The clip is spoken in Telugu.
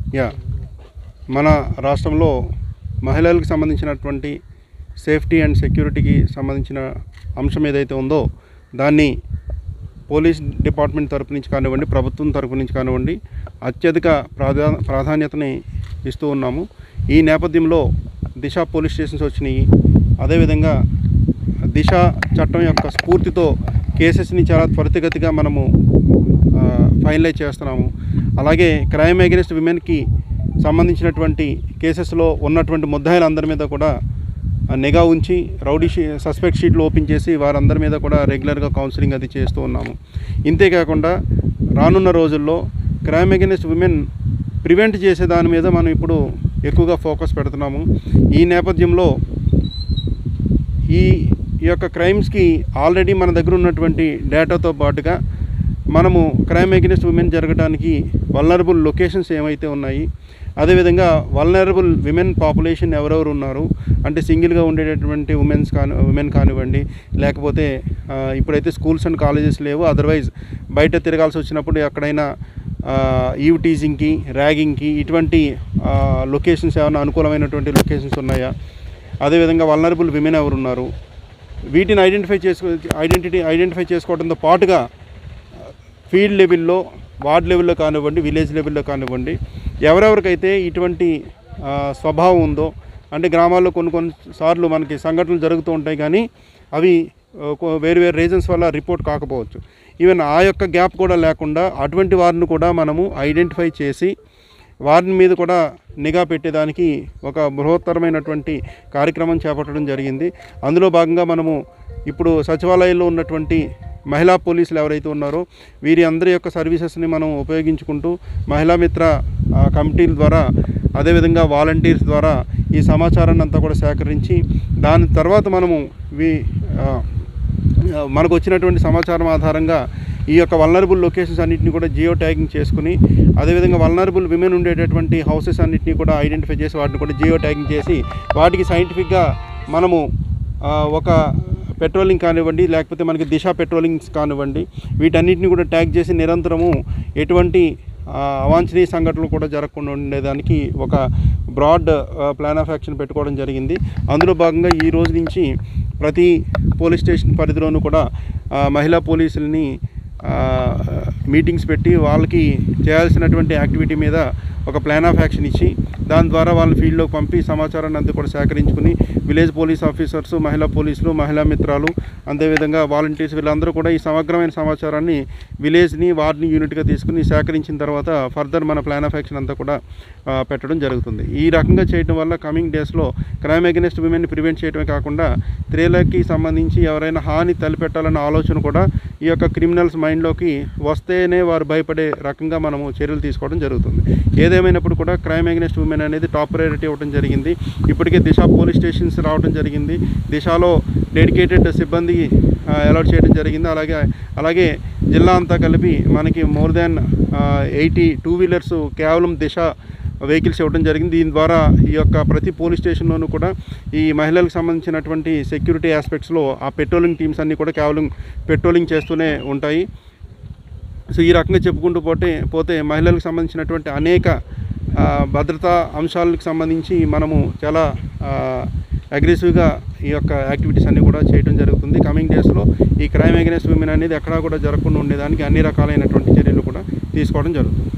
యా మన రాష్ట్రంలో మహిళలకు సంబంధించినటువంటి సేఫ్టీ అండ్ సెక్యూరిటీకి సంబంధించిన అంశం ఏదైతే ఉందో దాన్ని పోలీస్ డిపార్ట్మెంట్ తరపు నుంచి కానివ్వండి ప్రభుత్వం తరపు నుంచి కానివ్వండి అత్యధిక ప్రాధా ప్రాధాన్యతని ఇస్తూ ఉన్నాము ఈ నేపథ్యంలో దిశ పోలీస్ స్టేషన్స్ వచ్చినాయి అదేవిధంగా దిశ చట్టం యొక్క స్ఫూర్తితో కేసెస్ని చాలా త్వరితగతిగా మనము ఆ, ఫైనలైజ్ చేస్తున్నాము అలాగే క్రైమ్ అగెనిస్ట్ విమెన్కి సంబంధించినటువంటి కేసెస్లో ఉన్నటువంటి ముద్దాయిలందరి మీద కూడా ఆ, నిఘా ఉంచి రౌడీ షీ సస్పెక్ట్ షీట్లు ఓపెన్ చేసి వారందరి మీద కూడా రెగ్యులర్గా కౌన్సిలింగ్ అది చేస్తూ ఉన్నాము ఇంతేకాకుండా రానున్న రోజుల్లో క్రైమ్ అగెనిస్ట్ విమెన్ ప్రివెంట్ చేసే దాని మీద మనం ఇప్పుడు ఎక్కువగా ఫోకస్ పెడుతున్నాము ఈ నేపథ్యంలో ఈ ఈ యొక్క క్రైమ్స్కి ఆల్రెడీ మన దగ్గర ఉన్నటువంటి డేటాతో పాటుగా మనము క్రైమ్ అగెనిస్ట్ ఉమెన్ జరగడానికి వల్నరబుల్ లొకేషన్స్ ఏమైతే ఉన్నాయి అదేవిధంగా వల్నరబుల్ విమెన్ పాపులేషన్ ఎవరెవరు ఉన్నారు అంటే సింగిల్గా ఉండేటటువంటి ఉమెన్స్ కాని ఉమెన్ కానివ్వండి లేకపోతే ఆ, ఇప్పుడైతే స్కూల్స్ అండ్ కాలేజెస్ లేవు అదర్వైజ్ బయట తిరగాల్సి వచ్చినప్పుడు ఎక్కడైనా ఈవ్ టీజింగ్కి ర్యాగింగ్కి ఇటువంటి లొకేషన్స్ ఏమైనా అనుకూలమైనటువంటి లొకేషన్స్ ఉన్నాయా అదేవిధంగా వల్నరబుల్ విమెన్ ఎవరు ఉన్నారు వీటిని ఐడెంటిఫై చేసుకో ఐడెంటిటీ ఐడెంటిఫై చేసుకోవడంతో పాటుగా ఫీల్డ్ లెవెల్లో వార్డ్ లెవెల్లో కానివ్వండి విలేజ్ లెవెల్లో కానివ్వండి ఎవరెవరికైతే ఇటువంటి ఆ, స్వభావం ఉందో అంటే గ్రామాల్లో కొన్ని కొన్ని సార్లు మనకి సంఘటనలు జరుగుతూ ఉంటాయి కానీ అవి ఆ, కొ- వేరు వేరు రీజన్స్ వల్ల రిపోర్ట్ కాకపోవచ్చు ఈవెన్ ఆ యొక్క గ్యాప్ కూడా లేకుండా అటువంటి వారిని కూడా మనము ఐడెంటిఫై చేసి వారిని మీద కూడా నిఘా పెట్టేదానికి ఒక బృహత్తరమైనటువంటి కార్యక్రమం చేపట్టడం జరిగింది అందులో భాగంగా మనము ఇప్పుడు సచివాలయంలో ఉన్నటువంటి మహిళా పోలీసులు ఎవరైతే ఉన్నారో వీరి అందరి యొక్క సర్వీసెస్ని మనం ఉపయోగించుకుంటూ మహిళా మిత్ర ఆ, కమిటీల ద్వారా అదేవిధంగా వాలంటీర్స్ ద్వారా ఈ సమాచారాన్ని అంతా కూడా సేకరించి దాని తర్వాత మనము వి ఆ, ఆ, మనకు వచ్చినటువంటి సమాచారం ఆధారంగా ఈ యొక్క వల్నరబుల్ లొకేషన్స్ అన్నింటినీ కూడా జియో ట్యాగింగ్ చేసుకుని అదేవిధంగా వల్నరబుల్ విమెన్ ఉండేటటువంటి హౌసెస్ అన్నింటినీ కూడా ఐడెంటిఫై చేసి వాటిని కూడా జియో ట్యాగింగ్ చేసి వాటికి సైంటిఫిక్గా మనము ఆ, ఒక పెట్రోలింగ్ కానివ్వండి లేకపోతే మనకి దిశ పెట్రోలింగ్స్ కానివ్వండి వీటన్నిటిని కూడా ట్యాగ్ చేసి నిరంతరము ఎటువంటి ఆ, అవాంఛనీయ సంఘటనలు కూడా జరగకుండా ఉండేదానికి ఒక బ్రాడ్ ప్లాన్ ఆఫ్ యాక్షన్ పెట్టుకోవడం జరిగింది అందులో భాగంగా ఈ రోజు నుంచి ప్రతి పోలీస్ స్టేషన్ పరిధిలోనూ కూడా ఆ, మహిళా పోలీసుల్ని ఆ, మీటింగ్స్ పెట్టి వాళ్ళకి చేయాల్సినటువంటి యాక్టివిటీ మీద ఒక ప్లాన్ ఆఫ్ యాక్షన్ ఇచ్చి దాని ద్వారా వాళ్ళని ఫీల్డ్లోకి పంపి సమాచారాన్ని అంతా కూడా సేకరించుకుని విలేజ్ పోలీస్ ఆఫీసర్స్ మహిళా పోలీసులు మహిళా మిత్రాలు అదేవిధంగా వాలంటీర్స్ వీళ్ళందరూ కూడా ఈ సమగ్రమైన సమాచారాన్ని విలేజ్ని వార్డ్ని యూనిట్గా తీసుకుని సేకరించిన తర్వాత ఫర్దర్ మన ప్లాన్ ఆఫ్ యాక్షన్ అంతా కూడా ఆ, పెట్టడం జరుగుతుంది ఈ రకంగా చేయడం వల్ల కమింగ్ డేస్లో క్రైమ్ అగెనిస్ట్ విమెన్ని ప్రివెంట్ చేయడమే కాకుండా స్త్రీలకి సంబంధించి ఎవరైనా హాని తలపెట్టాలన్న ఆలోచన కూడా ఈ యొక్క క్రిమినల్స్ మైండ్లోకి వస్తేనే వారు భయపడే రకంగా మనము చర్యలు తీసుకోవడం జరుగుతుంది ఏదేమైనప్పుడు కూడా క్రైమ్ అగెనిస్ట్ ఉమెన్ అనేది టాప్ ప్రయారిటీ ఇవ్వడం జరిగింది ఇప్పటికే దిశ పోలీస్ స్టేషన్స్ రావడం జరిగింది దిశలో డెడికేటెడ్ సిబ్బంది అలాట్ చేయడం జరిగింది అలాగే అలాగే జిల్లా అంతా కలిపి మనకి more than eighty two wheelers కేవలం దిశ వెహికల్స్ ఇవ్వడం జరిగింది దీని ద్వారా ఈ యొక్క ప్రతి పోలీస్ స్టేషన్లోనూ కూడా ఈ మహిళలకు సంబంధించినటువంటి సెక్యూరిటీ ఆస్పెక్ట్స్లో ఆ పెట్రోలింగ్ టీమ్స్ అన్నీ కూడా కేవలం పెట్రోలింగ్ చేస్తూనే ఉంటాయి సో ఈ రకంగా చెప్పుకుంటూ పోతే పోతే మహిళలకు సంబంధించినటువంటి అనేక ఆ, భద్రతా అంశాలకు సంబంధించి మనము చాలా అగ్రెసివ్గా ఈ యొక్క యాక్టివిటీస్ అన్నీ కూడా చేయడం జరుగుతుంది కమింగ్ డేస్లో ఈ క్రైమ్ అగెనెస్ట్ విమెన్ అనేది ఎక్కడా కూడా జరగకుండా ఉండేదానికి అన్ని రకాలైనటువంటి చర్యలు కూడా తీసుకోవడం జరుగుతుంది